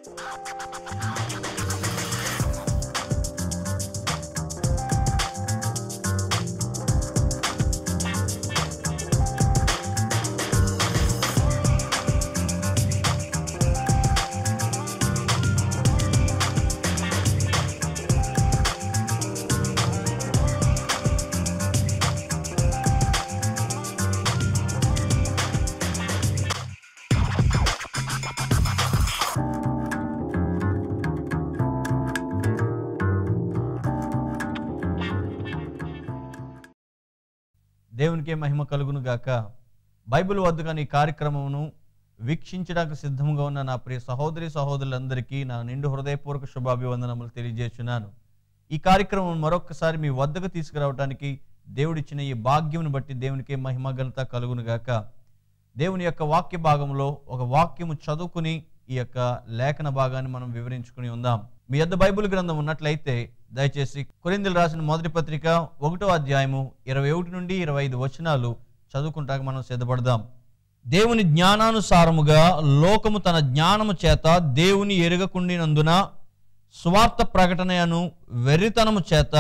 దేవునికే మహిమ కలుగును గాక బైబిల్ వద్దగా ఈ కార్యక్రమమును వీక్షించడానికి సిద్ధంగా ఉన్న నా ప్రియ సహోదరి సహోదరులందరికీ నా నిండు హృదయపూర్వక శుభాభివందనములు తెలియజేస్తున్నాను ఈ కార్యక్రమం మరొకసారి మీ వద్దకు తీసుకురావడానికి దేవుడిచ్చిన ఈ భాగ్యమును బట్టి దేవునికే మహిమ ఘనత కలుగును గాక దేవుని యొక్క వాక్య భాగంలో ఒక వాక్యము చదువుకుని ఈ యొక్క లేఖన భాగాన్ని మనం వివరించుకుని ఉందాం మీ యొద్ద బైబిల్ గ్రంథం ఉన్నట్లయితే దయచేసి కొరిందులు రాసిన మొదటి పత్రిక ఒకటో అధ్యాయము ఇరవై ఒకటి నుండి ఇరవై ఐదు వచనాలు చదువుకుంటాక మనం సిద్ధపడదాం దేవుని జ్ఞానానుసారముగా లోకము తన జ్ఞానము చేత దేవుని ఎరగకుండినందున స్వార్థ ప్రకటనయను వెర్రితనము చేత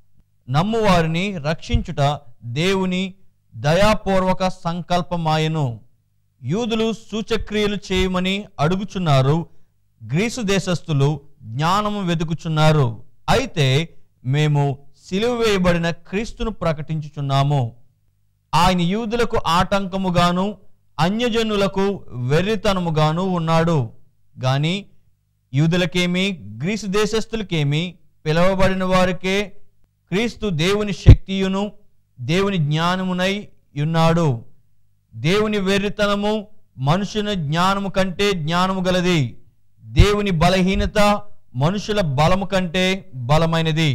నమ్మువారిని రక్షించుట దేవుని దయాపూర్వక సంకల్పమాయను యూదులు సూచక్రియలు చేయమని అడుగుచున్నారు గ్రీసు దేశస్థులు జ్ఞానము వెతుకుచున్నారు అయితే మేము సిలువ వేయబడిన క్రీస్తును ప్రకటించుచున్నాము ఆయన యూదులకు ఆటంకముగాను అన్యజనులకు వెర్రితనముగాను ఉన్నాడు గాని యూదులకేమి గ్రీసు దేశస్థులకేమి పిలవబడిన వారికే క్రీస్తు దేవుని శక్తియును దేవుని జ్ఞానమునై ఉన్నాడు దేవుని వెర్రితనము మనుషుని జ్ఞానము కంటే జ్ఞానము గలది దేవుని బలహీనత మనుషుల బలము కంటే బలమైనది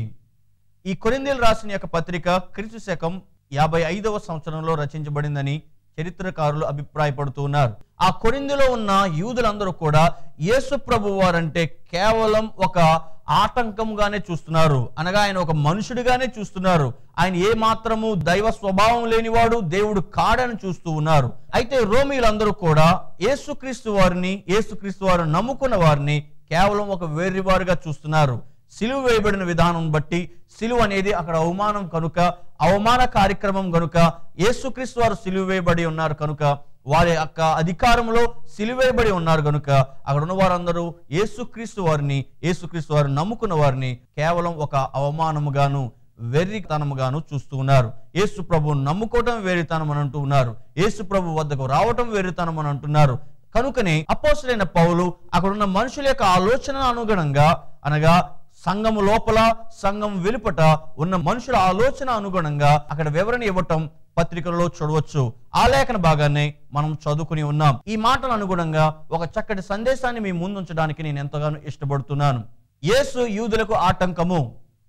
ఈ కొరిందేలు రాసిన యొక్క పత్రిక క్రీస్తు శకం యాభై ఐదవ సంవత్సరంలో రచించబడిందని చరిత్రకారులు అభిప్రాయపడుతూ ఉన్నారు ఆ కొరిందులో ఉన్న యూదులందరూ కూడా యేసు ప్రభు వారంటే కేవలం ఒక ఆటంకంగానే చూస్తున్నారు అనగా ఆయన ఒక మనుషుడిగానే చూస్తున్నారు ఆయన ఏ మాత్రము దైవ స్వభావం లేనివాడు దేవుడు కాడని చూస్తూ ఉన్నారు అయితే రోమీలందరూ కూడా యేసుక్రీస్తు వారిని యేసుక్రీస్తు వారు నమ్ముకున్న వారిని కేవలం ఒక వేర్రివారుగా చూస్తున్నారు సిలువ వేయబడిన విధానం బట్టి సిలువ అనేది అక్కడ అవమానం కనుక అవమాన కార్యక్రమం కనుక యేసుక్రీస్తు వారు సిలువ వేయబడి ఉన్నారు కనుక వారి యొక్క అధికారంలో సిలువేయబడి ఉన్నారు కనుక అక్కడ ఉన్న వారందరూ యేసుక్రీస్తు వారిని యేసుక్రీస్తు వారిని నమ్ముకున్న వారిని కేవలం ఒక అవమానముగాను వెర్రితనముగాను చూస్తూ ఉన్నారు యేసు ప్రభు నమ్ముకోవటం వేరితనం అని అంటూ ఉన్నారు యేసు ప్రభు వద్దకు రావటం వేరితనం అని అంటున్నారు కనుకనే అపోసరైన పౌలు అక్కడ ఉన్న మనుషుల యొక్క ఆలోచన అనుగుణంగా అనగా సంఘము లోపల సంఘం వెలుపట ఉన్న మనుషుల ఆలోచన అనుగుణంగా అక్కడ వివరణ ఇవ్వటం పత్రికలలో చూడవచ్చు ఆ లేఖన భాగాన్ని మనం చదువుకుని ఉన్నాం ఈ మాటల అనుగుణంగా ఒక చక్కటి సందేశాన్ని మీ ముందుంచడానికి నేను ఎంతగానో ఇష్టపడుతున్నాను యేసు యూదులకు ఆటంకము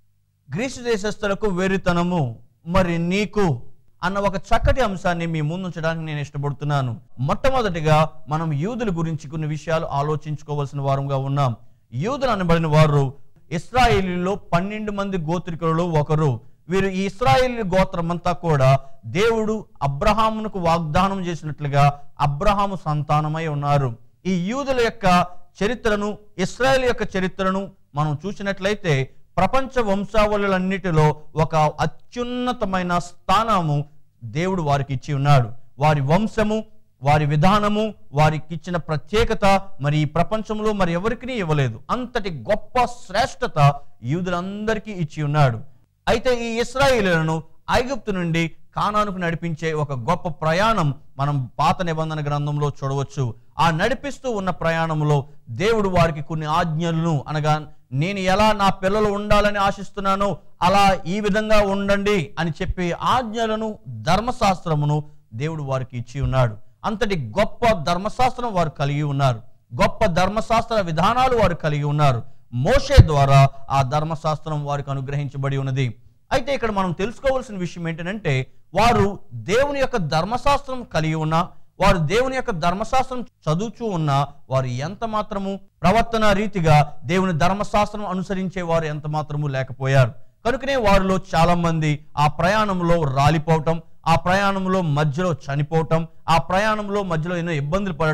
గ్రీసు దేశస్థులకు వెర్రితనము మరి నీకు అన్న ఒక చక్కటి అంశాన్ని మీ ముందుంచడానికి నేను ఇష్టపడుతున్నాను మొట్టమొదటిగా మనం యూదుల గురించి కొన్ని విషయాలు ఆలోచించుకోవాల్సిన వారంగా ఉన్నాం యూదులు అనబడిన వారు ఇస్రాయేలీలో పన్నెండు మంది గోత్రికులలో ఒకరు వీరు ఈ ఇస్రాయేలీ గోత్రం అంతా కూడా దేవుడు అబ్రహామునకు వాగ్దానం చేసినట్లుగా అబ్రహాము సంతానమై ఉన్నారు ఈ యూదుల యొక్క చరిత్రను ఇస్రాయేల్ యొక్క చరిత్రను మనం చూసినట్లయితే ప్రపంచ వంశావళులన్నిటిలో ఒక అత్యున్నతమైన స్థానము దేవుడు వారికి ఇచ్చి ఉన్నాడు వారి వంశము వారి విధానము వారికి ఇచ్చిన ప్రత్యేకత మరి ఈ ప్రపంచంలో మరి ఎవరికి ఇవ్వలేదు అంతటి గొప్ప శ్రేష్టత యూదులందరికీ ఇచ్చి ఉన్నాడు అయితే ఈ ఇస్రాయేలులను ఐగుప్తు నుండి కానానుకు నడిపించే ఒక గొప్ప ప్రయాణం మనం పాత నిబంధన గ్రంథంలో చూడవచ్చు ఆ నడిపిస్తూ ఉన్న ప్రయాణంలో దేవుడు వారికి కొన్ని ఆజ్ఞలను అనగా నేను ఎలా నా పిల్లలు ఉండాలని ఆశిస్తున్నానో అలా ఈ విధంగా ఉండండి అని చెప్పి ఆజ్ఞలను ధర్మశాస్త్రమును దేవుడు వారికి ఇచ్చి ఉన్నాడు అంతటి గొప్ప ధర్మశాస్త్రం వారు కలిగి ఉన్నారు గొప్ప ధర్మశాస్త్ర విధానాలు వారు కలిగి ఉన్నారు మోషే ద్వారా ఆ ధర్మశాస్త్రం వారికి అనుగ్రహించబడి ఉన్నది అయితే ఇక్కడ మనం తెలుసుకోవాల్సిన విషయం ఏంటంటే వారు దేవుని యొక్క ధర్మశాస్త్రం కలిగి ఉన్న వారు దేవుని యొక్క ధర్మశాస్త్రం చదువుచూ ఉన్నా వారు ఎంత మాత్రము ప్రవర్తన రీతిగా దేవుని ధర్మశాస్త్రం అనుసరించే వారు ఎంత మాత్రము లేకపోయారు కనుకనే వారిలో చాలా మంది ఆ ప్రయాణంలో రాలిపోవటం ఆ ప్రయాణంలో మధ్యలో చనిపోవటం ఆ ప్రయాణంలో మధ్యలో ఎన్నో ఇబ్బందులు పడటం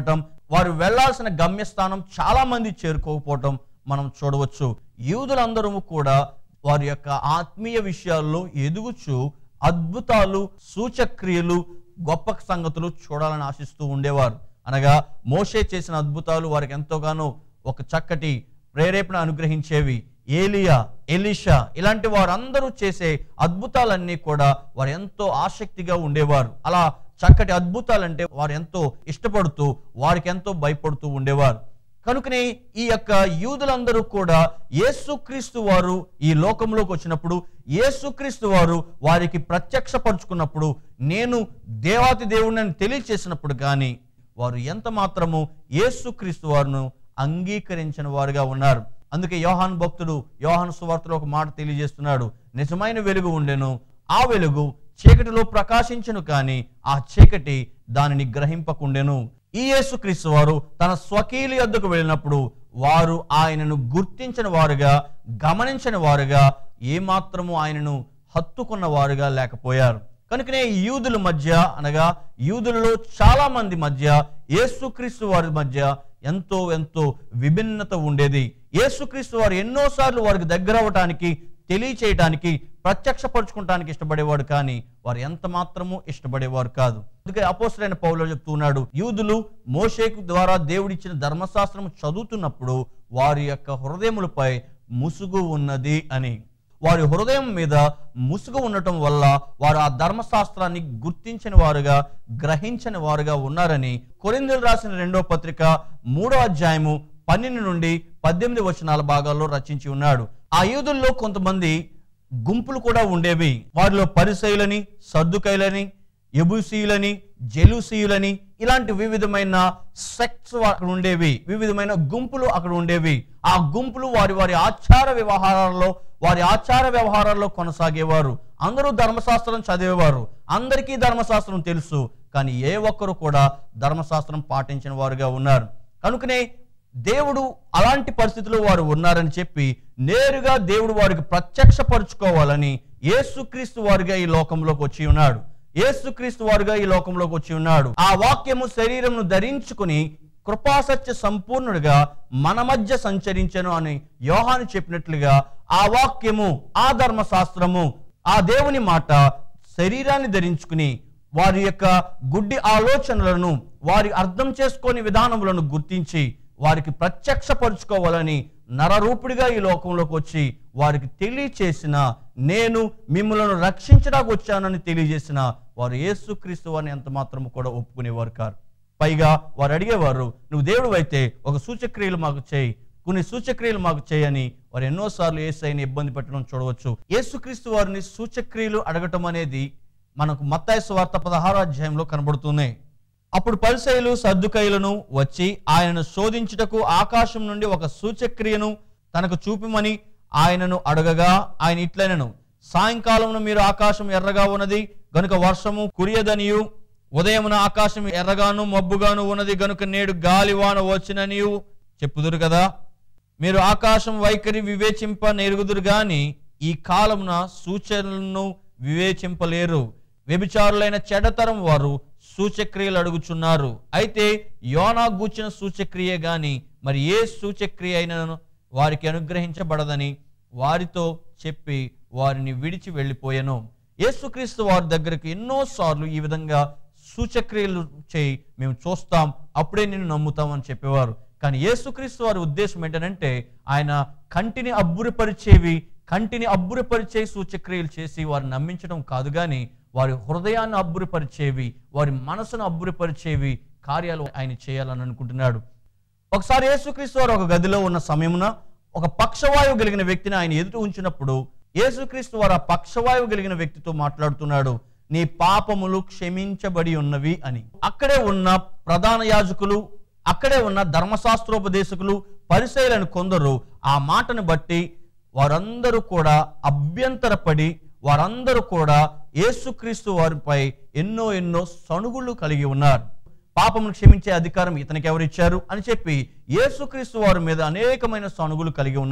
వారు వెళ్ళాల్సిన గమ్యస్థానం చాలా మంది చేరుకోకపోవటం మనం చూడవచ్చు యూదులందరూ కూడా వారి యొక్క ఆత్మీయ విషయాల్లో ఎదుగుచు అద్భుతాలు సూచక్రియలు గొప్ప సంగతులు చూడాలని ఆశిస్తూ ఉండేవారు అనగా మోషే చేసిన అద్భుతాలు వారికి ఎంతోగానో ఒక చక్కటి ప్రేరేపణ అనుగ్రహించేవి ఏలియా ఎలిషా ఇలాంటి వారందరూ చేసే అద్భుతాలన్నీ కూడా వారు ఎంతో ఆసక్తిగా ఉండేవారు అలా చక్కటి అద్భుతాలంటే వారు ఎంతో ఇష్టపడుతూ వారికి ఎంతో భయపడుతూ ఉండేవారు కనుకనే ఈ యొక్క యూదులందరూ కూడా యేసుక్రీస్తు వారు ఈ లోకంలోకి వచ్చినప్పుడు యేసుక్రీస్తు వారు వారికి ప్రత్యక్షపరుచుకున్నప్పుడు నేను దేవాతి దేవుడిని తెలియచేసినప్పుడు కానీ వారు ఎంత మాత్రము యేసుక్రీస్తు వారును అంగీకరించిన వారుగా ఉన్నారు అందుకే యోహాన్ భక్తుడు యోహాను సువార్తలో ఒక మాట తెలియజేస్తున్నాడు నిజమైన వెలుగు ఉండెను ఆ వెలుగు చీకటిలో ప్రకాశించను కానీ ఆ చీకటి దానిని గ్రహింపకుండెను ఈ యేసుక్రీస్తు వారు తన స్వకీయుల యొద్దకు వెళ్ళినప్పుడు వారు ఆయనను గుర్తించిన వారుగా గమనించిన వారుగా ఏమాత్రము ఆయనను హత్తుకున్న వారుగా లేకపోయారు కనుకనే ఈ యూదుల మధ్య అనగా యూదులలో చాలా మంది మధ్య యేసుక్రీస్తు వారి మధ్య ఎంతో ఎంతో విభిన్నత ఉండేది యేసుక్రీస్తు వారు ఎన్నోసార్లు వారికి దగ్గర అవ్వటానికి తెలియచేయటానికి ప్రత్యక్షపరుచుకుంటానికి ఇష్టపడేవాడు కానీ వారు ఎంత మాత్రము ఇష్టపడేవారు కాదు అందుకే అపోసరైన పౌలో చెప్తున్నాడు యూదులు మోషేకు ద్వారా దేవుడిచ్చిన ధర్మశాస్త్రం చదువుతున్నప్పుడు వారి యొక్క హృదయములపై ముసుగు ఉన్నది అని వారి హృదయం మీద ముసుగు ఉండటం వల్ల వారు ఆ ధర్మశాస్త్రాన్ని గుర్తించిన వారుగా గ్రహించని వారుగా ఉన్నారని కొరిందులు రాసిన రెండో పత్రిక మూడో అధ్యాయము పన్నెండు నుండి పద్దెనిమిది వచనాల భాగాల్లో రచించి ఉన్నాడు ఆ యూదుల్లో కొంతమంది గుంపులు కూడా ఉండేవి వారిలో పరిసయులని సర్దుకైలని ఎబుసీయులని జెలుసీయులని ఇలాంటి వివిధమైన సెక్ట్స్ అక్కడ ఉండేవి వివిధమైన గుంపులు అక్కడ ఉండేవి ఆ గుంపులు వారి వారి ఆచార వ్యవహారాల్లో వారి ఆచార వ్యవహారాల్లో కొనసాగేవారు అందరూ ధర్మశాస్త్రం చదివేవారు అందరికీ ధర్మశాస్త్రం తెలుసు కానీ ఏ ఒక్కరు కూడా ధర్మశాస్త్రం పాటించిన వారుగా ఉన్నారు కనుకనే దేవుడు అలాంటి పరిస్థితిలో వారు ఉన్నారని చెప్పి నేరుగా దేవుడు వారికి ప్రత్యక్షపరుచుకోవాలని యేసుక్రీస్తు వారిగా ఈ లోకంలోకి వచ్చి ఉన్నాడు యేసుక్రీస్తు వారుగా ఈ లోకంలోకి వచ్చి ఉన్నాడు ఆ వాక్యము శరీరమును ధరించుకుని కృపాసత్య సంపూర్ణుడిగా మన మధ్య సంచరించను అని యోహాను చెప్పినట్లుగా ఆ వాక్యము ఆ ధర్మశాస్త్రము ఆ దేవుని మాట శరీరాన్ని ధరించుకుని వారి యొక్క గుడ్డి ఆలోచనలను వారి అర్థం చేసుకొని విధానములను గుర్తించి వారికి ప్రత్యక్షపరుచుకోవాలని నరరూపుడిగా ఈ లోకంలోకి వచ్చి వారికి తెలియచేసిన నేను మిమ్మల్ని రక్షించడానికి వచ్చానని తెలియజేసిన వారు యేసుక్రీస్తు వారిని ఎంత మాత్రము కూడా ఒప్పుకునేవారు కారు పైగా వారు అడిగేవారు నువ్వు దేవుడు అయితే ఒక సూచక్రియలు మాకు చేయి కొన్ని సూచక్రియలు మాకు చేయని వారు ఎన్నోసార్లు ఏసైని ఇబ్బంది పెట్టడం చూడవచ్చు యేసుక్రీస్తు వారిని సూచక్రియలు అడగటం అనేది మనకు మత్తాయి వార్త పదహారో అధ్యాయంలో కనబడుతున్నాయి అప్పుడు పరిసయులు సర్దుకైలను వచ్చి ఆయనను శోధించుటకు ఆకాశం నుండి ఒక సూచక్రియను తనకు చూపిమని ఆయనను అడగగా ఆయన ఇట్లనను సాయంకాలమున మీరు ఆకాశం ఎర్రగా ఉన్నది గనుక వర్షము కురియదనియు ఉదయమున ఆకాశం ఎర్రగాను మబ్బుగాను ఉన్నది గనుక నేడు గాలివాన వచ్చిననియు చెప్పుదురు కదా మీరు ఆకాశం వైఖరి వివేచింప నెరుగుదురు గాని ఈ కాలమున సూచనలను వివేచింపలేరు వ్యభిచారులైన చెడతరం వారు సూచక్రియలు అడుగుచున్నారు అయితే యోనా గూర్చిన సూచక్రియ గాని మరి ఏ సూచక్రియ అయినను వారికి అనుగ్రహించబడదని వారితో చెప్పి వారిని విడిచి వెళ్ళిపోయాను యేసుక్రీస్తు వారి దగ్గరికి ఎన్నోసార్లు ఈ విధంగా సూచక్రియలు చేయి మేము చూస్తాం అప్పుడే నిన్ను నమ్ముతామని చెప్పేవారు కానీ యేసుక్రీస్తు వారి ఉద్దేశం ఏంటంటే ఆయన కంటిని అబ్బురపరిచేవి కంటిని అబ్బురపరిచే సూచక్రియలు చేసి వారిని నమ్మించడం కాదు కానీ వారి హృదయాన్ని అబ్బురపరిచేవి వారి మనసును అబ్బురపరిచేవి కార్యాలు ఆయన చేయాలని అనుకుంటున్నాడు ఒకసారి యేసుక్రీస్తు వారు ఒక గదిలో ఉన్న సమయమున ఒక పక్షవాయువు కలిగిన వ్యక్తిని ఆయన ఎదుట ఉంచినప్పుడు యేసుక్రీస్తు వారు ఆ పక్షవాయువు కలిగిన వ్యక్తితో మాట్లాడుతున్నాడు నీ పాపములు క్షమించబడి ఉన్నవి అని అక్కడే ఉన్న ప్రధాన యాజకులు అక్కడే ఉన్న ధర్మశాస్త్రోపదేశకులు పరిశైలను కొందరు ఆ మాటను బట్టి వారందరూ కూడా అభ్యంతరపడి వారందరూ కూడా యేసుక్రీస్తు వారిపై ఎన్నో ఎన్నో సణుగులు కలిగి ఉన్నారు పాపమును క్షమించే అధికారం ఇతనికి ఎవరిచ్చారు అని చెప్పి యేసుక్రీస్తు వారి మీద అనేకమైన సణుగులు కలిగి ఉన్నారు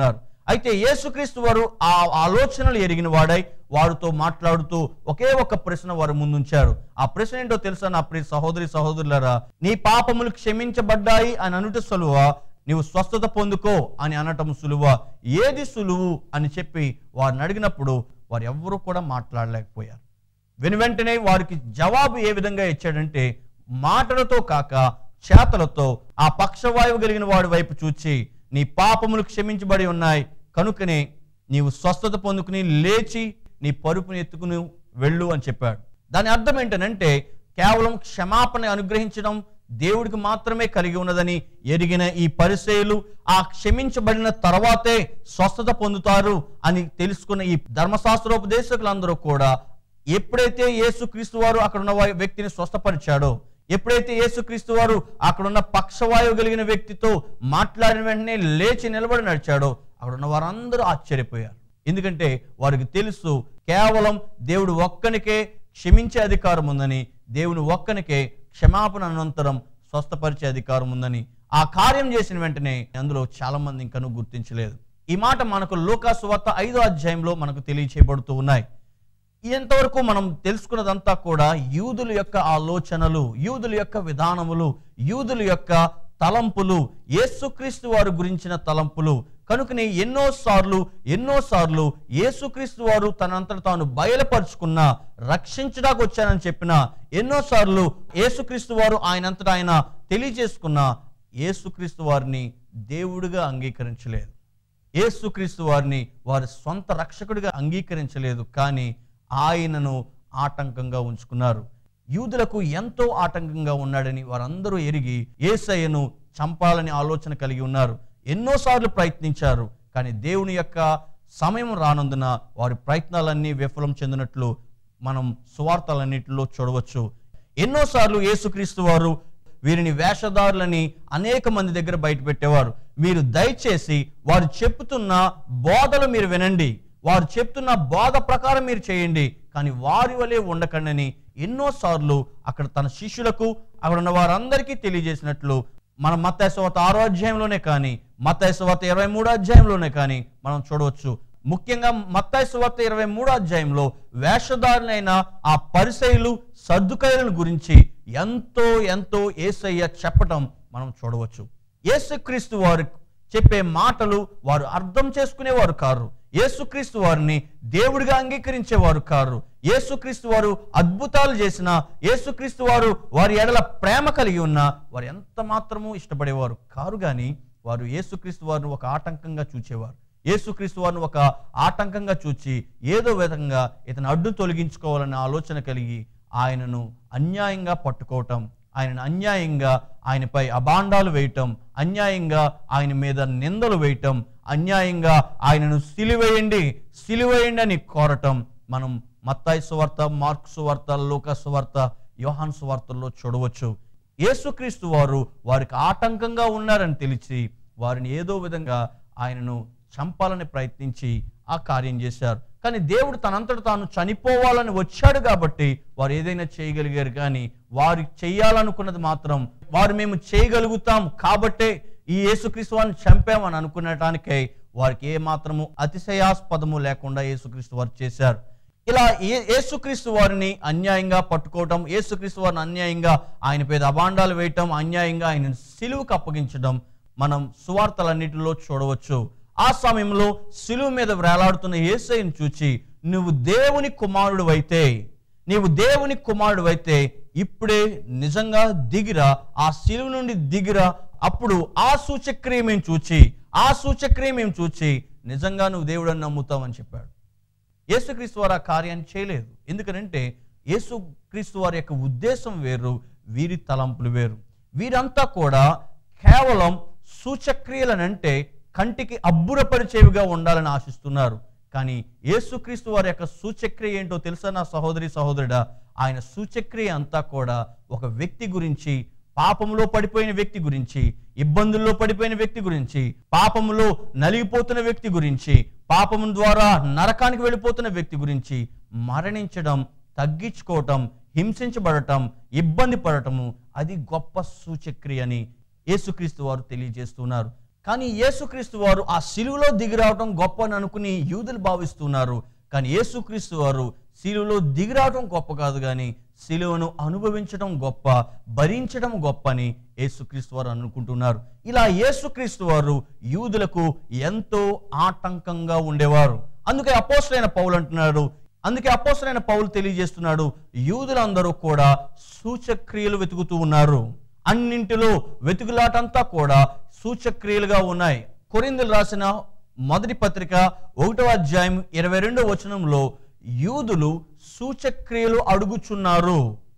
అయితే యేసుక్రీస్తు వారు ఆ ఆలోచనలు ఎరిగిన వాడై వారితో మాట్లాడుతూ ఒకే ఒక ప్రశ్న వారు ముందుంచారు ఆ ప్రశ్న ఏంటో తెలుసా నా ప్రియ సహోదరి సహోదరులరా నీ పాపములు క్షమించబడ్డాయి అని అనుట సులువ నీవు స్వస్థత పొందుకో అని అనటం సులువ ఏది సులువు అని చెప్పి వారిని అడిగినప్పుడు వారు ఎవ్వరూ కూడా మాట్లాడలేకపోయారు వెను వెంటనే వారికి జవాబు ఏ విధంగా ఇచ్చాడంటే మాటలతో కాక చేతలతో ఆ పక్షవాయువు కలిగిన వాడి వైపు చూచి నీ పాపములు క్షమించబడి ఉన్నాయి కనుకనే నీవు స్వస్థత పొందుకుని లేచి నీ పరుపుని ఎత్తుకుని వెళ్ళు అని చెప్పాడు దాని అర్థం ఏంటనంటే కేవలం క్షమాపణ అనుగ్రహించడం దేవుడికి మాత్రమే కలిగి ఉన్నదని ఎరిగిన ఈ పరిచయులు ఆ క్షమించబడిన తర్వాతే స్వస్థత పొందుతారు అని తెలుసుకున్న ఈ ధర్మశాస్త్రోపదేశకులందరూ కూడా ఎప్పుడైతే యేసుక్రీస్తు వారు అక్కడ ఉన్న వా- వ్యక్తిని స్వస్థపరిచాడో ఎప్పుడైతే యేసుక్రీస్తు వారు అక్కడ ఉన్న పక్షవాయువు కలిగిన వ్యక్తితో మాట్లాడిన వెంటనే లేచి నిలబడి నడిచాడో అక్కడ ఉన్న వారందరూ ఆశ్చర్యపోయారు ఎందుకంటే వారికి తెలుసు కేవలం దేవుడు ఒక్కనికే క్షమించే అధికారం ఉందని దేవుని ఒక్కనికే క్షమాపణ అనంతరం స్వస్థపరిచే అధికారం ఉందని ఆ కార్యం చేసిన వెంటనే అందులో చాలా మంది ఇంకనూ గుర్తించలేదు ఈ మాట మనకు లోకాసు వార్త ఐదో అధ్యాయంలో మనకు తెలియచేయబడుతూ ఉన్నాయి ఇంతవరకు మనం తెలుసుకున్నదంతా కూడా యూదుల యొక్క ఆలోచనలు యూదుల యొక్క విధానములు యూదుల యొక్క తలంపులు యేసుక్రీస్తు వారి గురించిన తలంపులు కనుకనే ఎన్నో సార్లు ఎన్నో సార్లు యేసుక్రీస్తు వారు తనంతట తాను బయలుపరుచుకున్న రక్షించడానికి వచ్చానని చెప్పిన ఎన్నో సార్లు యేసుక్రీస్తు వారు ఆయనంతటా ఆయన తెలియజేసుకున్న యేసుక్రీస్తు వారిని దేవుడిగా అంగీకరించలేదు యేసుక్రీస్తు వారిని వారి సొంత రక్షకుడిగా అంగీకరించలేదు కానీ ఆయనను ఆటంకంగా ఉంచుకున్నారు యూదులకు ఎంతో ఆటంకంగా ఉన్నాడని వారందరూ ఎరిగి ఏసయ్యను చంపాలని ఆలోచన కలిగి ఉన్నారు ఎన్నోసార్లు ప్రయత్నించారు కానీ దేవుని యొక్క సమయం రానందున వారి ప్రయత్నాలన్నీ విఫలం చెందినట్లు మనం సువార్తలన్నింటిలో చూడవచ్చు ఎన్నోసార్లు యేసుక్రీస్తు వారు వీరిని వేషధారులని అనేక మంది దగ్గర బయట పెట్టేవారు మీరు దయచేసి వారు చెప్తున్న బోధలు మీరు వినండి వారు చెప్తున్న బోధ ప్రకారం మీరు చేయండి కానీ వారి వలె ఉండకండి ఎన్నోసార్లు అక్కడ తన శిష్యులకు అక్కడ ఉన్న వారందరికీ తెలియజేసినట్లు మన మత్తైసవత ఆరో అధ్యాయంలోనే కానీ మత్తైసవత ఇరవై మూడో అధ్యాయంలోనే కానీ మనం చూడవచ్చు ముఖ్యంగా మత్తైసవత ఇరవై మూడో అధ్యాయంలో వేషధారులైన ఆ పరిసయులు సర్దుకాయలను గురించి ఎంతో ఎంతో ఏసయ్య చెప్పటం మనం చూడవచ్చు యేసుక్రీస్తు వారు చెప్పే మాటలు వారు అర్థం చేసుకునేవారు కారు యేసుక్రీస్తు వారిని దేవుడిగా అంగీకరించేవారు కారు యేసుక్రీస్తు వారు అద్భుతాలు చేసిన యేసుక్రీస్తు వారు వారి ఎడల ప్రేమ కలిగి ఉన్న వారు ఎంత మాత్రము ఇష్టపడేవారు కారు కానీ వారు యేసుక్రీస్తు వారిని ఒక ఆటంకంగా చూచేవారు యేసుక్రీస్తు వారిని ఒక ఆటంకంగా చూచి ఏదో విధంగా ఇతను అడ్డు తొలగించుకోవాలనే ఆలోచన కలిగి ఆయనను అన్యాయంగా పట్టుకోవటం ఆయనను అన్యాయంగా ఆయనపై అబాండాలు వేయటం అన్యాయంగా ఆయన మీద నిందలు వేయటం అన్యాయంగా ఆయనను సిలివేయండి సిలివేయండి అని కోరటం మనం మత్తాయి సువార్త మార్క్ సువార్త లూకా సువార్త యోహాన్ సువార్తల్లో చూడవచ్చు యేసుక్రీస్తు వారు వారికి ఆటంకంగా ఉన్నారని తెలిసి వారిని ఏదో విధంగా ఆయనను చంపాలని ప్రయత్నించి ఆ కార్యం చేశారు కానీ దేవుడు తనంతట తాను చనిపోవాలని వచ్చాడు కాబట్టి వారు ఏదైనా చేయగలిగారు కానీ వారు చేయాలనుకున్నది మాత్రం వారు మేము చేయగలుగుతాం కాబట్టే ఈ యేసుక్రీస్తు వారిని చంపామని అనుకునటానికై వారికి ఏ మాత్రము అతిశయాస్పదము లేకుండా యేసుక్రీస్తు వారు చేశారు ఇలా ఏ- యేసుక్రీస్తు వారిని అన్యాయంగా పట్టుకోవటం యేసుక్రీస్తు వారిని అన్యాయంగా ఆయన పేద అబాండాలు వేయటం అన్యాయంగా ఆయన సిలువుకు అప్పగించడం మనం సువార్తలన్నిటిలో చూడవచ్చు ఆ సమయంలో సిలువు మీద వేలాడుతున్న యేసయ్యను చూచి నువ్వు దేవుని కుమారుడు అయితే నీవు దేవుని కుమారుడు అయితే ఇప్పుడే నిజంగా దిగిరా ఆ సిలువు నుండి దిగిరా అప్పుడు ఆ సూచక్రియ మేము చూచి ఆ సూచక్రియ మేము చూచి నిజంగా నువ్వు దేవుడని నమ్ముతావని చెప్పాడు యేసుక్రీస్తు వారు ఆ కార్యాన్ని చేయలేదు ఎందుకనంటే యేసుక్రీస్తు వారి యొక్క ఉద్దేశం వేరు వీరి తలంపులు వేరు వీరంతా కూడా కేవలం సూచక్రియలనంటే కంటికి అబ్బురపరిచేవిగా ఉండాలని ఆశిస్తున్నారు కానీ యేసుక్రీస్తు వారి యొక్క సూచక్రియ ఏంటో తెలుసా నా సహోదరి సహోదరుడా ఆయన సూచక్రియ అంతా కూడా ఒక వ్యక్తి గురించి పాపములో పడిపోయిన వ్యక్తి గురించి ఇబ్బందుల్లో పడిపోయిన వ్యక్తి గురించి పాపములో నలిగిపోతున్న వ్యక్తి గురించి పాపము ద్వారా నరకానికి వెళ్ళిపోతున్న వ్యక్తి గురించి మరణించడం తగ్గించుకోవటం హింసించబడటం ఇబ్బంది పడటము అది గొప్ప సూచక్రియ అని యేసుక్రీస్తు వారు తెలియజేస్తున్నారు కానీ యేసుక్రీస్తు వారు ఆ శిలువలో దిగి రావటం గొప్ప అని అనుకుని యూదులు భావిస్తున్నారు కానీ యేసుక్రీస్తు వారు శిలువలో దిగి రావటం గొప్ప కాదు కానీ శిలువను అనుభవించడం గొప్ప భరించడం గొప్ప అని యేసుక్రీస్తు వారు అనుకుంటున్నారు ఇలా యేసుక్రీస్తు వారు యూదులకు ఎంతో ఆటంకంగా ఉండేవారు అందుకే అపోసరైన పౌలు అంటున్నాడు అందుకే అపోసరైన పౌలు తెలియజేస్తున్నాడు యూదులందరూ కూడా సూచక్రియలు వెతుకుతూ ఉన్నారు అన్నింటిలో వెతుకులాటంతా కూడా సూచక్రియలుగా ఉన్నాయి కొరిందులు రాసిన మొదటి పత్రిక ఒకటో అధ్యాయం ఇరవై రెండో వచనంలో యూదులు సూచక్రియలు అడుగుచున్నారు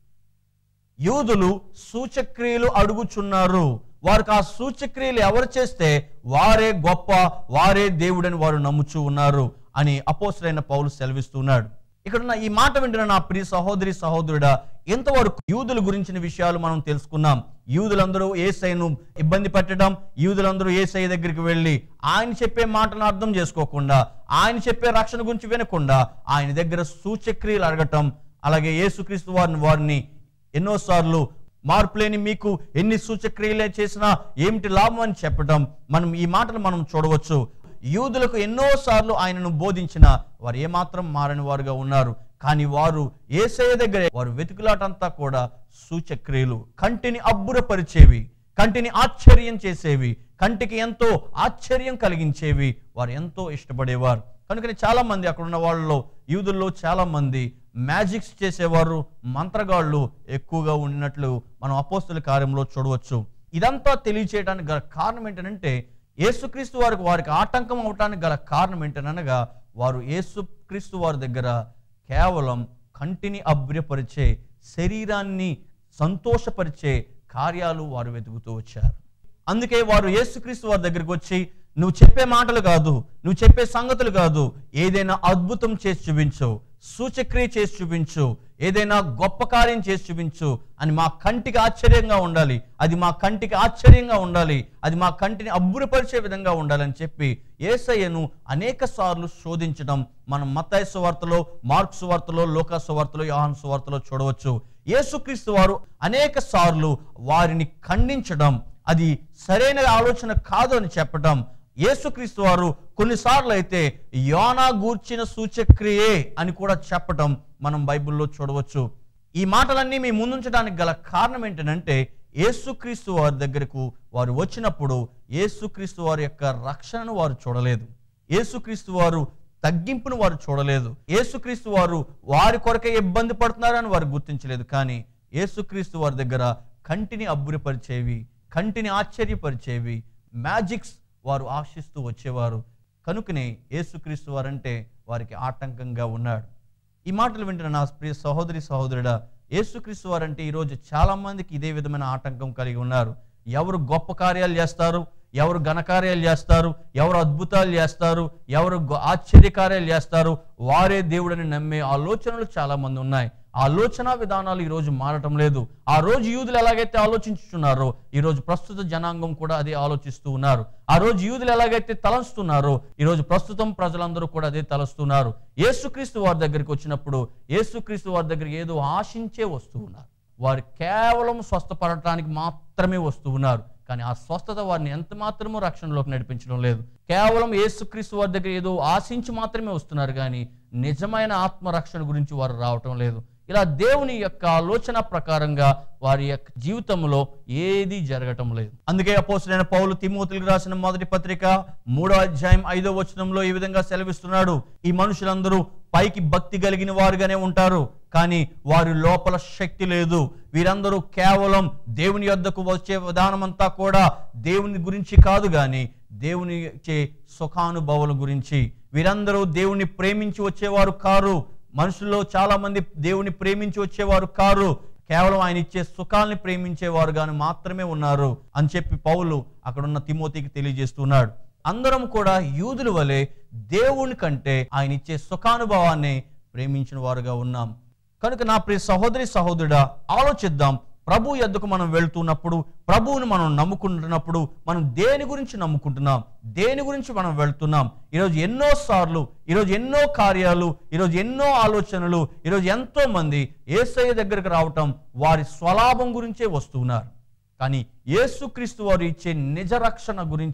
యూదులు సూచక్రియలు అడుగుచున్నారు వారికి ఆ సూచక్రియలు ఎవరు చేస్తే వారే గొప్ప వారే దేవుడని వారు నమ్ముచూ ఉన్నారు అని అపోసరైన పౌలు సెలవిస్తున్నాడు ఇక్కడ ఈ మాట వింటున్న నా ప్రియ సహోదరి సహోదరుడా ఎంతవరకు యూదుల గురించిన విషయాలు మనం తెలుసుకున్నాం యూదులందరూ ఏసైను ఇబ్బంది పెట్టడం యూదులందరూ ఏసై దగ్గరికి వెళ్ళి ఆయన చెప్పే మాటను అర్థం చేసుకోకుండా ఆయన చెప్పే రక్షణ గురించి వినకుండా ఆయన దగ్గర సూచక్రియలు అడగటం అలాగే యేసుక్రీస్తు వారిని వారిని ఎన్నోసార్లు మార్పులేని మీకు ఎన్ని సూచక్రియలే చేసినా ఏమిటి లాభం అని చెప్పడం మనం ఈ మాటలు మనం చూడవచ్చు యూదులకు ఎన్నోసార్లు ఆయనను బోధించిన వారు ఏమాత్రం మారని వారుగా ఉన్నారు కానీ వారు ఏసయ్య దగ్గర వారు వెతుకులాటంతా కూడా సూచక్రియలు కంటిని అబ్బురపరిచేవి కంటిని ఆశ్చర్యం చేసేవి కంటికి ఎంతో ఆశ్చర్యం కలిగించేవి వారు ఎంతో ఇష్టపడేవారు కనుకనే చాలా మంది అక్కడ ఉన్న వాళ్ళలో యూదుల్లో చాలా మంది మ్యాజిక్స్ చేసేవారు మంత్రగాళ్ళు ఎక్కువగా ఉన్నట్లు మనం అపోస్తుల కార్యంలో చూడవచ్చు ఇదంతా తెలియచేయడానికి గల కారణం ఏంటంటే యేసుక్రీస్తు వారికి వారికి ఆటంకం అవటానికి గల కారణం ఏంటనగా వారు యేసుక్రీస్తు వారి దగ్గర కేవలం కంటిని అభ్యపరిచే శరీరాన్ని సంతోషపరిచే కార్యాలు వారు వెతుకుతూ వచ్చారు అందుకే వారు యేసుక్రీస్తు వారి దగ్గరికి వచ్చి నువ్వు చెప్పే మాటలు కాదు నువ్వు చెప్పే సంగతులు కాదు ఏదైనా అద్భుతం చేసి చూపించు సూచక్రియ చేసి చూపించు ఏదైనా గొప్ప కార్యం చేసి చూపించు అని మా కంటికి ఆశ్చర్యంగా ఉండాలి అది మా కంటికి ఆశ్చర్యంగా ఉండాలి అది మా కంటిని అబ్బురపరిచే విధంగా ఉండాలని చెప్పి ఏసయ్యను అనేక సార్లు శోధించడం మనం మత్తాయి సువార్తలో మార్క్స్ సువార్తలో లోకా సువార్తలో యోహాన్ సువార్తలో చూడవచ్చు యేసుక్రీస్తు వారు అనేక సార్లు వారిని ఖండించడం అది సరైన ఆలోచన కాదు అని చెప్పడం యేసుక్రీస్తు వారు కొన్నిసార్లు అయితే యోనా గూర్చిన సూచక్రియే అని కూడా చెప్పటం మనం బైబిల్లో చూడవచ్చు ఈ మాటలన్నీ మీ ముందుంచడానికి గల కారణం ఏంటంటే యేసుక్రీస్తు వారి దగ్గరకు వారు వచ్చినప్పుడు యేసుక్రీస్తు వారి యొక్క రక్షణను వారు చూడలేదు యేసుక్రీస్తు వారు తగ్గింపును వారు చూడలేదు యేసుక్రీస్తు వారు వారి కొరకే ఇబ్బంది పడుతున్నారని వారు గుర్తించలేదు కానీ యేసుక్రీస్తు వారి దగ్గర కంటిని అబ్బురపరిచేవి కంటిని ఆశ్చర్యపరిచేవి మ్యాజిక్స్ వారు ఆశిస్తూ వచ్చేవారు కనుకనే యేసుక్రీస్తు వారంటే వారికి ఆటంకంగా ఉన్నాడు ఈ మాటలు వింటున్న నా ప్రియ సహోదరి సహోదరుడా యేసుక్రీస్తు వారంటే ఈరోజు చాలా మందికి ఇదే విధమైన ఆటంకం కలిగి ఉన్నారు ఎవరు గొప్ప కార్యాలు చేస్తారు ఎవరు ఘనకార్యాలు చేస్తారు ఎవరు అద్భుతాలు చేస్తారు ఎవరు గొ- ఆశ్చర్యకార్యాలు చేస్తారు వారే దేవుడని నమ్మే ఆలోచనలు చాలా మంది ఉన్నాయి ఆ ఆలోచన విధానాలు ఈ రోజు మారటం లేదు ఆ రోజు యూదులు ఎలాగైతే ఆలోచించుతున్నారో ఈ రోజు ప్రస్తుత జనాంగం కూడా అదే ఆలోచిస్తూ ఉన్నారు ఆ రోజు యూదులు ఎలాగైతే తలంస్తున్నారో ఈ రోజు ప్రస్తుతం ప్రజలందరూ కూడా అదే తలస్తున్నారు యేసుక్రీస్తు వారి దగ్గరికి వచ్చినప్పుడు యేసుక్రీస్తు వారి దగ్గరికి ఏదో ఆశించే వస్తూ ఉన్నారు వారు కేవలం స్వస్థపడటానికి మాత్రమే వస్తూ ఉన్నారు కానీ ఆ స్వస్థత వారిని ఎంత మాత్రమూ రక్షణలోకి నడిపించడం లేదు కేవలం యేసుక్రీస్తు వారి దగ్గర ఏదో ఆశించి మాత్రమే వస్తున్నారు కానీ నిజమైన ఆత్మరక్షణ గురించి వారు రావటం లేదు ఇలా దేవుని యొక్క ఆలోచన ప్రకారంగా వారి యొక్క జీవితంలో ఏది జరగటం లేదు అందుకే అపోసరైన పౌలు తిమోతులకు రాసిన మొదటి పత్రిక మూడో అధ్యాయం ఐదో వచనంలో ఈ విధంగా సెలవిస్తున్నాడు ఈ మనుషులందరూ పైకి భక్తి కలిగిన వారుగానే ఉంటారు కానీ వారి లోపల శక్తి లేదు వీరందరూ కేవలం దేవుని యొద్దకు వచ్చే విధానం అంతా కూడా దేవుని గురించి కాదు కానీ దేవుని ఇచ్చే సుఖానుభవాల గురించి వీరందరూ దేవుని ప్రేమించి వచ్చేవారు కారు మనుషుల్లో చాలా మంది దేవుని ప్రేమించి వచ్చేవారు కారు కేవలం ఆయన ఇచ్చే సుఖాల్ని ప్రేమించేవారు గాని మాత్రమే ఉన్నారు అని చెప్పి పౌలు అక్కడున్న తిమోతికి తెలియజేస్తున్నాడు అందరం కూడా యూదుల వలె దేవుని కంటే ఆయన ఇచ్చే సుఖానుభవాన్ని ప్రేమించిన వారుగా ఉన్నాం కనుక నా ప్రియ సహోదరి సహోదరుడా ఆలోచిద్దాం ప్రభు ఎద్దుకు మనం వెళ్తున్నప్పుడు ప్రభువును మనం నమ్ముకుంటున్నప్పుడు మనం దేని గురించి నమ్ముకుంటున్నాం దేని గురించి మనం వెళ్తున్నాం ఈరోజు ఎన్నో సార్లు ఈరోజు ఎన్నో కార్యాలు ఈరోజు ఎన్నో ఆలోచనలు ఈరోజు ఎంతో మంది ఏసయ్య దగ్గరకు రావటం వారి స్వలాభం గురించే వస్తున్నారు కానీ యేసుక్రీస్తు వారు ఇచ్చే నిజ రక్షణ గురించి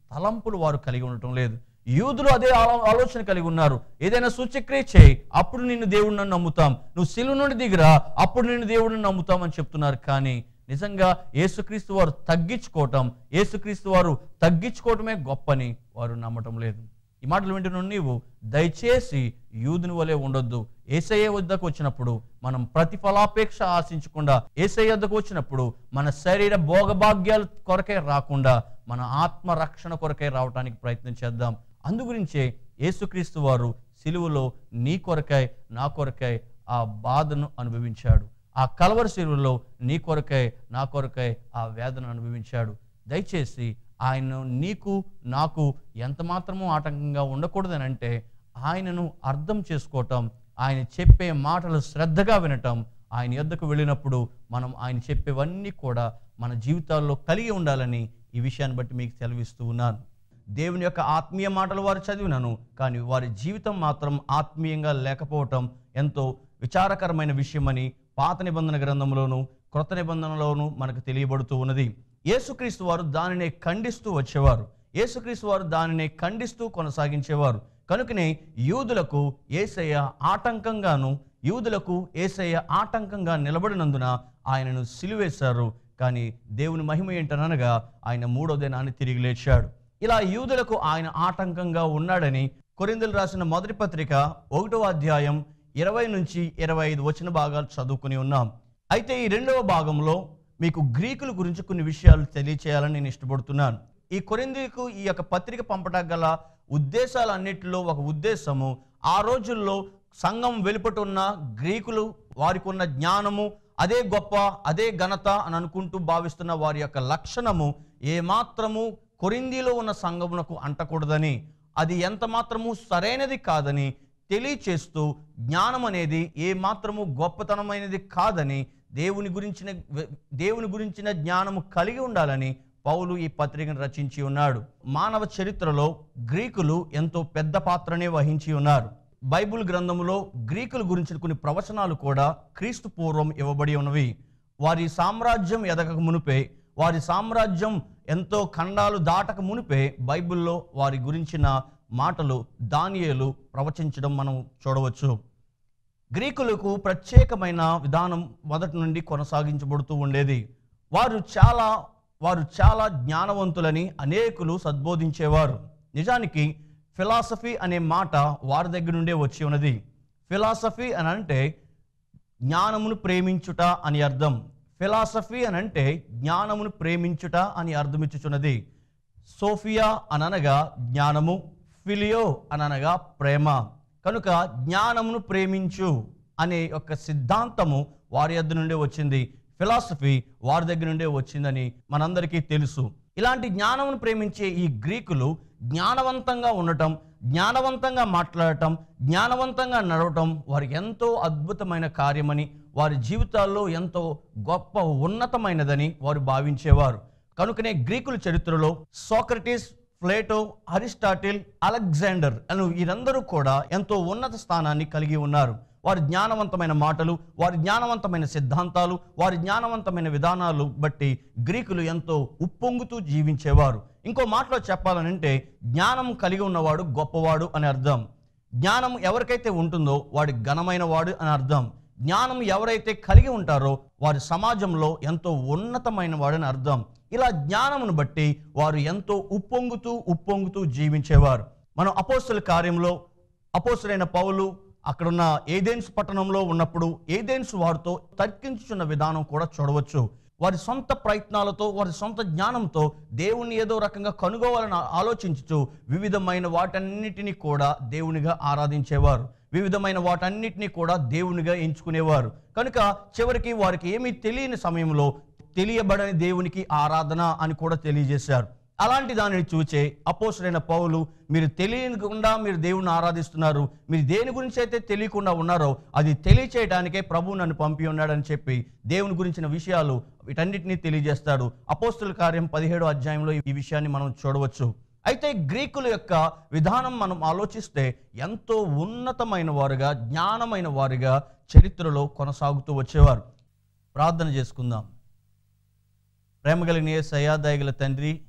తలంపులు వారు కలిగి ఉండటం లేదు యూదులు అదే ఆలో- ఆలోచన కలిగి ఉన్నారు ఏదైనా సూచక్రియ చేయి అప్పుడు నిన్ను దేవుడిని నమ్ముతాం నువ్వు సిలువ నుండి దిగిరా అప్పుడు నిన్ను దేవుడిని నమ్ముతాం అని చెప్తున్నారు కానీ నిజంగా యేసుక్రీస్తు వారు తగ్గించుకోవటం యేసుక్రీస్తు వారు తగ్గించుకోవటమే గొప్పని వారు నమ్మటం లేదు ఈ మాటలు వింటున్న నీవు దయచేసి యూదుని వలె ఉండొద్దు ఏసయ్య వద్దకు వచ్చినప్పుడు మనం ప్రతిఫలాపేక్ష ఆశించకుండా ఏసయ్య వద్దకు వచ్చినప్పుడు మన శరీర భోగభాగ్యాల కొరకే రాకుండా మన ఆత్మ రక్షణ కొరకే రావడానికి ప్రయత్నం చేద్దాం అందుగురించే యేసుక్రీస్తు వారు సిలువలో నీ కొరకై నా కొరకై ఆ బాధను అనుభవించాడు ఆ కలవరి సిలువలో నీ కొరకై నా కొరకై ఆ వేదన అనుభవించాడు దయచేసి ఆయన నీకు నాకు ఎంత మాత్రమూ ఆటంకంగా ఉండకూడదని అంటే ఆయనను అర్థం చేసుకోవటం ఆయన చెప్పే మాటలు శ్రద్ధగా వినటం ఆయన యొద్దకు వెళ్ళినప్పుడు మనం ఆయన చెప్పేవన్నీ కూడా మన జీవితాల్లో కలిగి ఉండాలని ఈ విషయాన్ని బట్టి మీకు సెలవిస్తూ ఉన్నాను దేవుని యొక్క ఆత్మీయ మాటలు వారు చదివినాను కానీ వారి జీవితం మాత్రం ఆత్మీయంగా లేకపోవటం ఎంతో విచారకరమైన విషయమని పాత నిబంధన గ్రంథంలోను క్రొత్త నిబంధనలోను మనకు తెలియబడుతూ ఉన్నది యేసుక్రీస్తు వారు దానిని ఖండిస్తూ వచ్చేవారు యేసుక్రీస్తు వారు దానిని ఖండిస్తూ కొనసాగించేవారు కనుకనే యూదులకు ఏసయ్య ఆటంకంగాను యూదులకు ఏసయ్య ఆటంకంగా నిలబడినందున ఆయనను సిలువేశారు కానీ దేవుని మహిమ ఏంటనగా ఆయన మూడో దినాన్ని తిరిగి లేచాడు ఇలా యూదులకు ఆయన ఆటంకంగా ఉన్నాడని కొరిందులు రాసిన మొదటి పత్రిక ఒకటో అధ్యాయం ఇరవై నుంచి ఇరవై ఐదు వచ్చిన భాగాలు చదువుకుని ఉన్నాం అయితే ఈ రెండవ భాగంలో మీకు గ్రీకుల గురించి కొన్ని విషయాలు తెలియచేయాలని నేను ఇష్టపడుతున్నాను ఈ కొరిందుకు ఈ యొక్క పత్రిక పంపడానికి గల ఉద్దేశాలన్నిటిలో ఒక ఉద్దేశము ఆ రోజుల్లో సంఘం వెలుపట ఉన్న గ్రీకులు వారికి ఉన్న జ్ఞానము అదే గొప్ప అదే ఘనత అని అనుకుంటూ భావిస్తున్న వారి యొక్క లక్షణము ఏమాత్రము కొరిందీలో ఉన్న సంఘమునకు అంటకూడదని అది ఎంత మాత్రము సరైనది కాదని తెలియచేస్తూ జ్ఞానం అనేది ఏ మాత్రము గొప్పతనమైనది కాదని దేవుని గురించిన దేవుని గురించిన జ్ఞానము కలిగి ఉండాలని పౌలు ఈ పత్రికను రచించి ఉన్నాడు మానవ చరిత్రలో గ్రీకులు ఎంతో పెద్ద పాత్రనే వహించి ఉన్నారు బైబిల్ గ్రంథములో గ్రీకుల గురించిన కొన్ని ప్రవచనాలు కూడా క్రీస్తు పూర్వం ఇవ్వబడి ఉన్నవి వారి సామ్రాజ్యం ఎదగక మునిపే వారి సామ్రాజ్యం ఎంతో ఖండాలు దాటక మునిపే బైబిల్లో వారి గురించిన మాటలు దానియేలు ప్రవచించడం మనం చూడవచ్చు గ్రీకులకు ప్రత్యేకమైన విధానం మొదటి నుండి కొనసాగించబడుతూ ఉండేది వారు చాలా వారు చాలా జ్ఞానవంతులని అనేకులు సద్బోధించేవారు నిజానికి ఫిలాసఫీ అనే మాట వారి దగ్గర నుండే వచ్చి ఉన్నది ఫిలాసఫీ అని అంటే జ్ఞానమును ప్రేమించుట అని అర్థం ఫిలాసఫీ అని అంటే జ్ఞానమును ప్రేమించుట అని అర్థమిచ్చుచున్నది సోఫియా అననగా జ్ఞానము ఫిలియో అననగా ప్రేమ కనుక జ్ఞానమును ప్రేమించు అనే ఒక సిద్ధాంతము వారి యొద్ద నుండే వచ్చింది ఫిలాసఫీ వారి దగ్గర నుండే వచ్చిందని మనందరికీ తెలుసు ఇలాంటి జ్ఞానమును ప్రేమించే ఈ గ్రీకులు జ్ఞానవంతంగా ఉండటం జ్ఞానవంతంగా మాట్లాడటం జ్ఞానవంతంగా నడవటం వారికి ఎంతో అద్భుతమైన కార్యమని వారి జీవితాల్లో ఎంతో గొప్ప ఉన్నతమైనదని వారు భావించేవారు కనుకనే గ్రీకుల చరిత్రలో సోక్రటీస్ ప్లేటో అరిస్టాటిల్ అలెగ్జాండర్ అను వీరందరూ కూడా ఎంతో ఉన్నత స్థానాన్ని కలిగి ఉన్నారు వారి జ్ఞానవంతమైన మాటలు వారి జ్ఞానవంతమైన సిద్ధాంతాలు వారి జ్ఞానవంతమైన విధానాలు బట్టి గ్రీకులు ఎంతో ఉప్పొంగుతూ జీవించేవారు ఇంకో మాటలో చెప్పాలనంటే జ్ఞానం కలిగి ఉన్నవాడు గొప్పవాడు అని అర్థం జ్ఞానం ఎవరికైతే ఉంటుందో వాడి ఘనమైన వాడు అని అర్థం జ్ఞానం ఎవరైతే కలిగి ఉంటారో వారి సమాజంలో ఎంతో ఉన్నతమైన వాడని అర్థం ఇలా జ్ఞానమును బట్టి వారు ఎంతో ఉప్పొంగుతూ ఉప్పొంగుతూ జీవించేవారు మనం అపోస్తుల కార్యంలో అపోస్తులైన పౌలు అక్కడున్న ఏదెన్స్ పట్టణంలో ఉన్నప్పుడు ఏదెన్స్ వారితో తర్కించుచున్న విధానం కూడా చూడవచ్చు వారి సొంత ప్రయత్నాలతో వారి సొంత జ్ఞానంతో దేవుణ్ణి ఏదో రకంగా కనుగోవాలని ఆలోచించుతూ వివిధమైన వాటన్నిటిని కూడా దేవునిగా ఆరాధించేవారు వివిధమైన వాటన్నిటిని కూడా దేవునిగా ఎంచుకునేవారు కనుక చివరికి వారికి ఏమీ తెలియని సమయంలో తెలియబడని దేవునికి ఆరాధన అని కూడా తెలియజేశారు అలాంటి దానిని చూచే అపోసరైన పౌలు మీరు తెలియకుండా మీరు దేవుని ఆరాధిస్తున్నారు మీరు దేని గురించి అయితే తెలియకుండా ఉన్నారో అది తెలియచేయడానికే ప్రభు నన్ను పంపి ఉన్నాడని చెప్పి దేవుని గురించిన విషయాలు వీటన్నిటినీ తెలియజేస్తాడు అపోస్తుల కార్యం పదిహేడో అధ్యాయంలో ఈ విషయాన్ని మనం చూడవచ్చు అయితే గ్రీకుల యొక్క విధానం మనం ఆలోచిస్తే ఎంతో ఉన్నతమైన వారుగా జ్ఞానమైన వారుగా చరిత్రలో కొనసాగుతూ వచ్చేవారు ప్రార్థన చేసుకుందాం ప్రేమ కలిగిన సయాదాయగల తండ్రి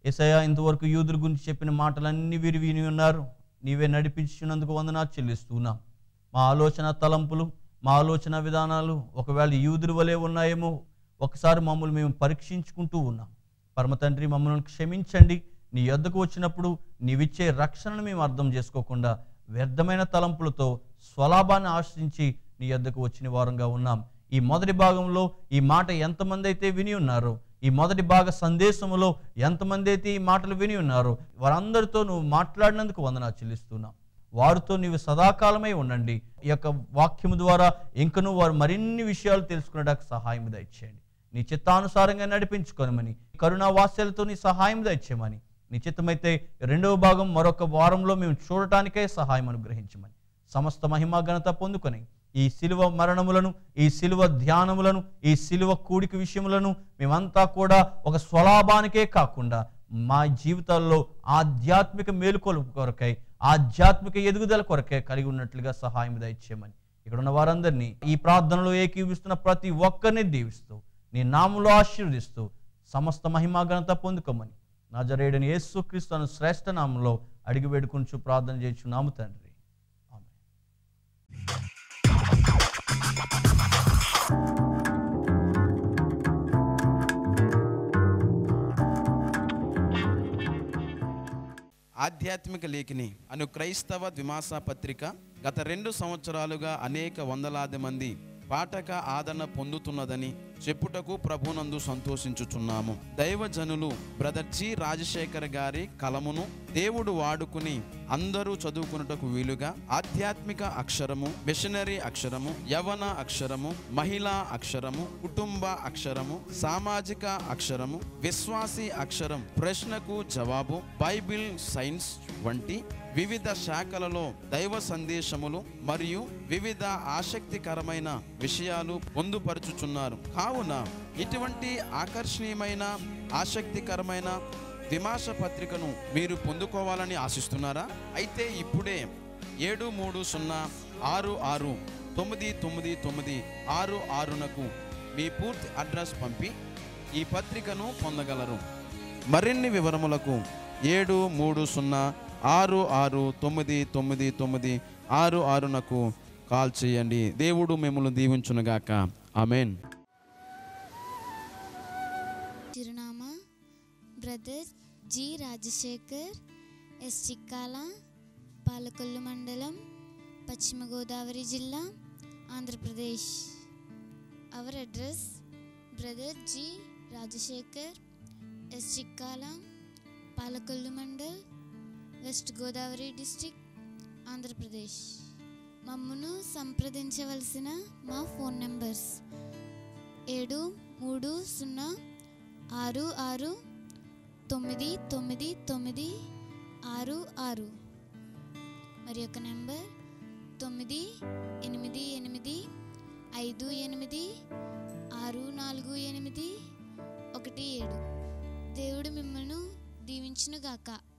ఏసయ్య ఇంతవరకు యూదుల గురించి చెప్పిన మాటలన్నీ వీరు విని ఉన్నారు నీవే నడిపించినందుకు వందనా చెల్లిస్తున్నాం మా ఆలోచన తలంపులు మా ఆలోచన విధానాలు ఒకవేళ యూదుల వలె ఉన్నాయేమో ఒకసారి మమ్మల్ని మేము పరీక్షించుకుంటూ ఉన్నాం పరమ తండ్రి మమ్మల్ని క్షమించండి నీ యొద్దకు వచ్చినప్పుడు నీవిచ్చే రక్షణను మేము అర్థం చేసుకోకుండా వ్యర్థమైన తలంపులతో స్వలాభాన్ని ఆశ్రయించి నీ యొద్దకు వచ్చిన వారంగా ఉన్నాం ఈ మొదటి భాగంలో ఈ మాట ఎంతమంది అయితే విని ఉన్నారో ఈ మొదటి భాగ సందేశములో ఎంతమంది అయితే ఈ మాటలు విని ఉన్నారో వారందరితో నువ్వు మాట్లాడినందుకు వందనా చెల్లిస్తున్నాం వారితో నీవు సదాకాలమై ఉండండి ఈ యొక్క వాక్యము ద్వారా ఇంకనూ వారు మరిన్ని విషయాలు తెలుసుకునేటకు సహాయం దయచేయండి నీ చిత్తానుసారంగా నడిపించుకోనమని కరుణా వాస్యలతో నీ సహాయం దయచేయమని నీ చిత్తమైతే రెండవ భాగం మరొక వారంలో మేము చూడటానికే సహాయం అనుగ్రహించమని సమస్త మహిమా ఘనత పొందుకొని ఈ శిలువ మరణములను ఈ శిలువ ధ్యానములను ఈ శిలువ కూడిక విషయములను మేమంతా కూడా ఒక స్వలాభానికే కాకుండా మా జీవితాల్లో ఆధ్యాత్మిక మేలుకొలుపు కొరకై ఆధ్యాత్మిక ఎదుగుదల కొరకై కలిగి ఉన్నట్లుగా సహాయం దయచేయమని ఇక్కడ ఉన్న వారందరినీ ఈ ప్రార్థనలో ఏకీవిస్తున్న ప్రతి ఒక్కరిని దీవిస్తూ నీ నామంలో ఆశీర్వదిస్తూ సమస్త మహిమా ఘనత పొందుకోమని నా జరేడని యేసుక్రీస్తు అను శ్రేష్ఠ నామంలో అడిగి వేడుకుంటూ ప్రార్థన చేయొచ్చు నాము తండ్రి ఆమె ఆధ్యాత్మిక లేఖిని అను క్రైస్తవ ద్విమాస పత్రిక గత రెండు సంవత్సరాలుగా అనేక వందలాది మంది పాఠక ఆదరణ పొందుతున్నదని చెప్పుటకు ప్రభునందు సంతోషించుచున్నాము దైవజనులు బ్రదర్ జి రాజశేఖర్ గారి కలమును దేవుడు వాడుకుని అందరూ చదువుకున్నటకు వీలుగా ఆధ్యాత్మిక అక్షరము మిషనరీ అక్షరము యవన అక్షరము మహిళా అక్షరము కుటుంబ అక్షరము సామాజిక అక్షరము విశ్వాసి అక్షరం ప్రశ్నకు జవాబు బైబిల్ సైన్స్ వంటి వివిధ శాఖలలో దైవ సందేశములు మరియు వివిధ ఆసక్తికరమైన విషయాలు పొందుపరుచుచున్నారు కావున ఇటువంటి ఆకర్షణీయమైన ఆసక్తికరమైన విమాస పత్రికను మీరు పొందుకోవాలని ఆశిస్తున్నారా అయితే ఇప్పుడే ఏడు మూడు సున్నా ఆరు ఆరు తొమ్మిది తొమ్మిది తొమ్మిది ఆరు ఆరునకు మీ పూర్తి అడ్రస్ పంపి ఈ పత్రికను పొందగలరు మరిన్ని వివరములకు ఏడు మూడు సున్నా ఆరు ఆరు తొమ్మిది తొమ్మిది తొమ్మిది ఆరు ఆరునకు కాల్ చేయండి దేవుడు మిమ్మల్ని దీవించునుగాక ఆమెన్ చిరునామా brother G Rajasekhar S Chikkala Palakollu మండలం పశ్చిమ గోదావరి జిల్లా Andhra Pradesh our address brother G Rajasekhar S Chikkala Palakollu mandal west Godavari district Andhra Pradesh మమ్మను సంప్రదించవలసిన మా ఫోన్ నెంబర్స్ ఏడు మూడు సున్నా ఆరు ఆరు తొమ్మిది తొమ్మిది తొమ్మిది ఆరు ఆరు మరి యొక్క నెంబర్ తొమ్మిది ఎనిమిది ఎనిమిది ఐదు ఎనిమిది ఆరు నాలుగు ఎనిమిది ఒకటి ఏడు దేవుడు మిమ్మల్ని దీవించునుగాక